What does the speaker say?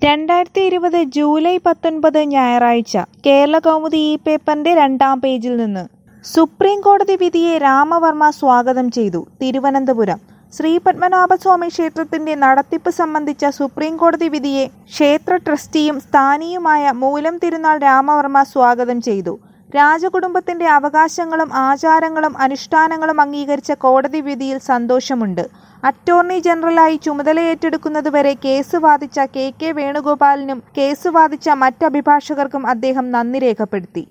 രണ്ടായിരത്തി ഇരുപത് ജൂലൈ പത്തൊൻപത് ഞായറാഴ്ച കേരള കൗമുദി ഈ പേപ്പറിന്റെ രണ്ടാം പേജിൽ നിന്ന് സുപ്രീം കോടതി വിധിയെ രാമവർമ്മ സ്വാഗതം ചെയ്തു തിരുവനന്തപുരം ശ്രീ പത്മനാഭസ്വാമി ക്ഷേത്രത്തിന്റെ നടത്തിപ്പ് സംബന്ധിച്ച സുപ്രീം കോടതി വിധിയെ ക്ഷേത്ര ട്രസ്റ്റിയും സ്ഥാനിയുമായ മൂലം തിരുനാൾ രാമവർമ്മ സ്വാഗതം ചെയ്തു രാജകുടുംബത്തിന്റെ അവകാശങ്ങളും ആചാരങ്ങളും അനുഷ്ഠാനങ്ങളും അംഗീകരിച്ച കോടതി വിധിയിൽ സന്തോഷമുണ്ട് അറ്റോർണി ജനറലായി ചുമതലയേറ്റെടുക്കുന്നതുവരെ കേസ് വാദിച്ച കെ കെ വേണുഗോപാലിനും കേസ് വാദിച്ച മറ്റ് അഭിഭാഷകർക്കും അദ്ദേഹം നന്ദി രേഖപ്പെടുത്തി